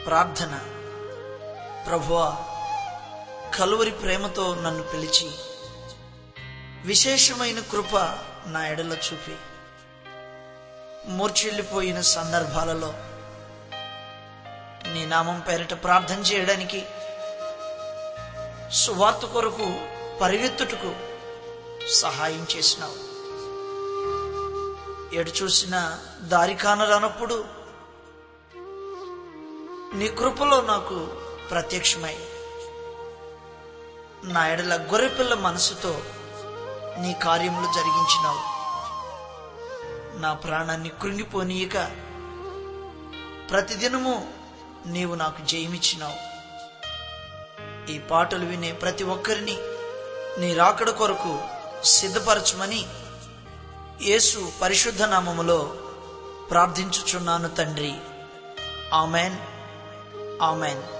ప్రార్థన ప్రభువా కలువరి ప్రేమతో నన్ను పిలిచి విశేషమైన కృప నా ఎడల చూపి మూర్చిల్లిపోయిన సందర్భాలలో నీ నామం పేరిట ప్రార్థన చేయడానికి సువార్త కొరకు పరిగెత్తుటకు సహాయం చేసినావు ఎటు చూసిన దారి కానరానప్పుడు నీ కృపలో నాకు ప్రత్యక్షమై నా ఎడల గొర్రెపిల్ల మనసుతో నీ కార్యములు జరిగించినావు నా ప్రాణాన్ని కృంగిపోనీయక ప్రతిదినము నీవు నాకు జయమిచ్చినావు ఈ పాటలు వినే ప్రతి ఒక్కరిని నీ రాకడ కొరకు సిద్ధపరచమని యేసు పరిశుద్ధ నామములో ప్రార్థించుచున్నాను తండ్రి ఆమెన్ ఆమెన్